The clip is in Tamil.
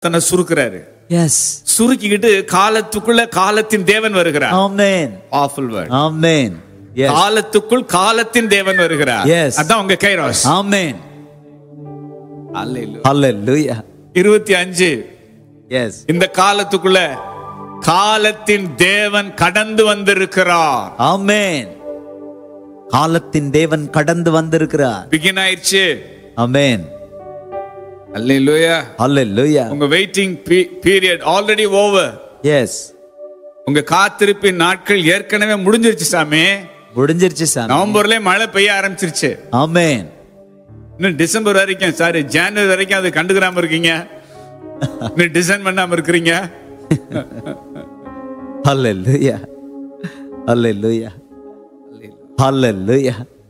தன்னை சுருக்குறாரு Yes. சுருக்கிக்கிட்டு காலத்துக்குள்ள காலத்தின் தேவன் வருகிறார் Amen. Powerful word. Amen. Yes. காலத்துக்குள் காலத்தின் தேவன் வருகிறார் Yes. அதான் உங்க கைரோஸ் Amen. Hallelujah. Hallelujah. இருபத்தி அஞ்சு Yes. இந்த காலத்துக்குள்ள காலத்தின் தேவன் கடந்து வந்திருக்கிறார் Amen. காலத்தின் தேவன் கடந்து வந்திருக்கிறார் பிகின் ஆயிடுச்சு Amen. அல்லேலூயா Hallelujah. உங்க waiting period already over Yes. உங்க காத்திருப்பின் நாட்கள் ஏற்கனவே முடிஞ்சிருச்சு சாமி முடிஞ்சிருச்சு சாமி நவம்பர்ல மழை பெய்ய ஆரம்பிச்சிருச்சு Amen. இன்னும் டிசம்பர் வரைக்கும் சாரி ஜனவரி வரைக்கும் அது கண்டுக்கிறாம இருக்கீங்க இன்னும் டிசைன் பண்ணாம இருக்கிறீங்க Hallelujah. Hallelujah. Hallelujah.